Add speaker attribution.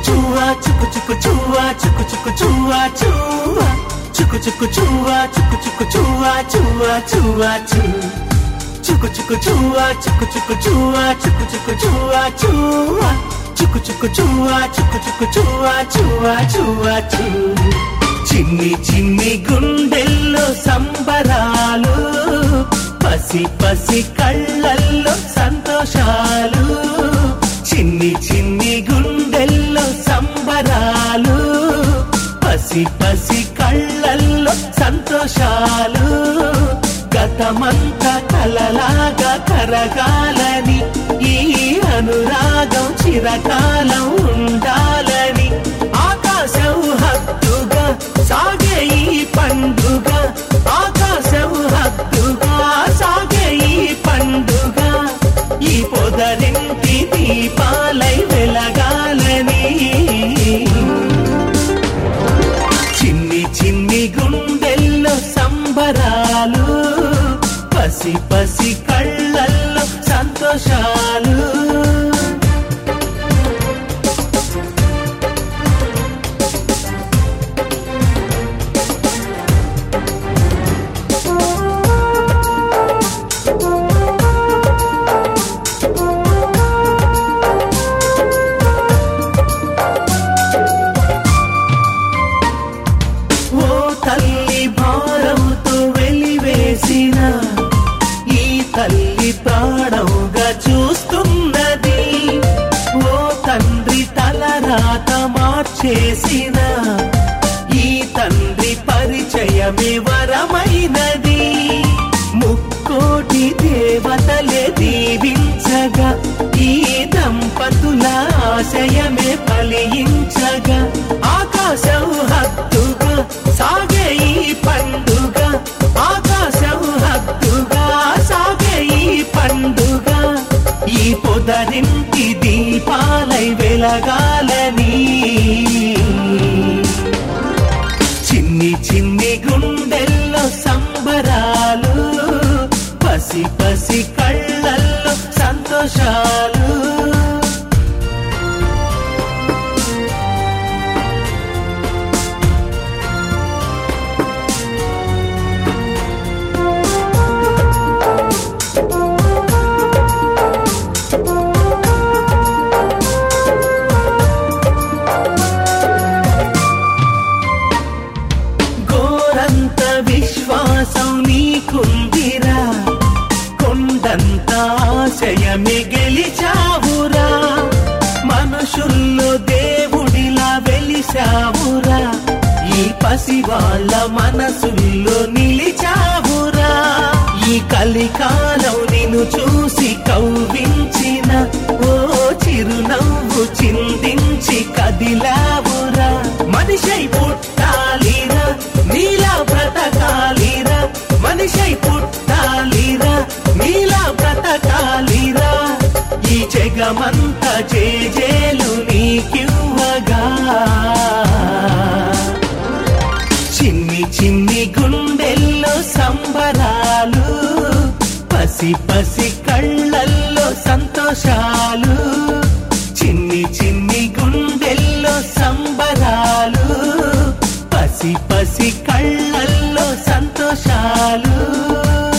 Speaker 1: చువా చుకు చుకు చువా చుకు చుకు చువా చువా చుకు చుకు చువా చుకు చుకు చువా చువా చువా చు చుకు చుకు చువా చుకు చుకు చువా చుకు చుకు చువా చువా చుకు చుకు చువా చుకు చుకు చువా చువా చువా చు చిన్ని చిన్ని గుండెల్లో సంబరాలు పసి పసి కళ్ళల్లో సంతోషాలు చిన్ని చిన్ని గుండెల్లో సంబరాలు పసి పసి కళ్ళల్లో సంతోషాలు గతమంతా కలలాగా కరగాలని ఈ అనురాగం చిరకాలం ఉండాలని ఆకాశం హద్దుగా సాగే ఈ పండుగ ఆకాశం హద్దుగా సాగే ఈ పండుగ ఈ పొదరింటి దీపాలై వెలగాలని చిన్ని చిన్ని గుండెల్లో సంబరాలు పసి పసి కళ్ళల్లో సంతోషాలు ఓ తల్లి భారంతో వెలివేసిన ఈ తల్లి ప్రాణంగా చూస్తున్నది ఓ తండ్రి తలరాత మార్చేసిన ఈ తండ్రి పరిచయమే వరమైనది ముక్కోటి దేవతలే దీవించగా ఈ దంపతుల ఆశయమే ఫలించగా ఆకాశం హద్దుగా సాగే ఈ పండుగ ఆకాశం హద్దుగా సాగే ఈ పండుగ ఈ పొదరింటి దీపాలై వెలగాలని చిన్ని చిన్ని గుండెల్లో సంబరాలు పసి పసి కళ్ళల్లో సంతోషాలు గోరంత విశ్వాసం నీకుందిరా కొండంత ఆశయమే గెలిచావురా మనుషుల్లో దేవుడిలా వెలిసావురా ఈ పసి వాళ్ళ మనసుల్లో నిలిచావురా ఈ కలికాలం నిన్ను చూసి కౌవించిన ఓ చిరునవ్వు చిందించి కదిలావురా మనిషై పుట్టాలిరా నీలా బ్రతకాలిరా మనిషై పుట్టాలిరా నీలా బ్రతకాలిరా ఈ జగమంత జేజేలు నీకివ్వగా చిన్ని చిన్ని గుండెల్లో సంబరాలు పసి పసి కళ్ళల్లో సంతోషాలు చిన్ని చిన్ని గుండెల్లో సంబరాలు పసి పసి కళ్ళల్లో సంతోషాలు